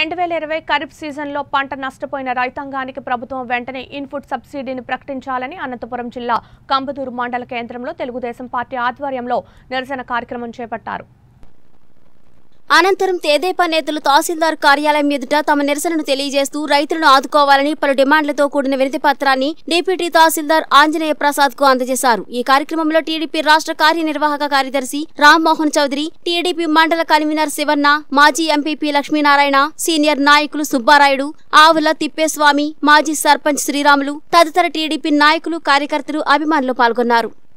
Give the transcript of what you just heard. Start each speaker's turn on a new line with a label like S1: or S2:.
S1: రెండు వేల ఇరవై ఖరీఫ్ సీజన్లో పంట నష్టపోయిన రైతాంగానికి ప్రభుత్వం వెంటనే ఇన్పుట్ సబ్సిడీని ప్రకటించాలని అనంతపురం జిల్లా కంబదూరు మండల కేంద్రంలో తెలుగుదేశం పార్టీ ఆధ్వర్యంలో నిరసన కార్యక్రమం చేపట్టారు
S2: అనంతరం తేదేపా నేతలు తహసీల్దార్ కార్యాలయం ఎదుట తమ నిరసనను తెలియజేస్తూ రైతులను ఆదుకోవాలని పలు డిమాండ్లతో కూడిన వినతి పత్రాన్ని డిప్యూటీ తహసీల్దార్ ఆంజనేయ ప్రసాద్ కు అందజేశారు ఈ కార్యక్రమంలో టీడీపీ రాష్ట్ర కార్యనిర్వాహక కార్యదర్శి రామ్మోహన్ చౌదరి టీడీపీ మండల కన్వీనర్ శివన్న మాజీ ఎంపీపీ లక్ష్మీనారాయణ సీనియర్ నాయకులు సుబ్బారాయుడు ఆవుల తిప్పేస్వామి మాజీ సర్పంచ్ శ్రీరాములు తదితర టీడీపీ నాయకులు కార్యకర్తలు అభిమానులు పాల్గొన్నారు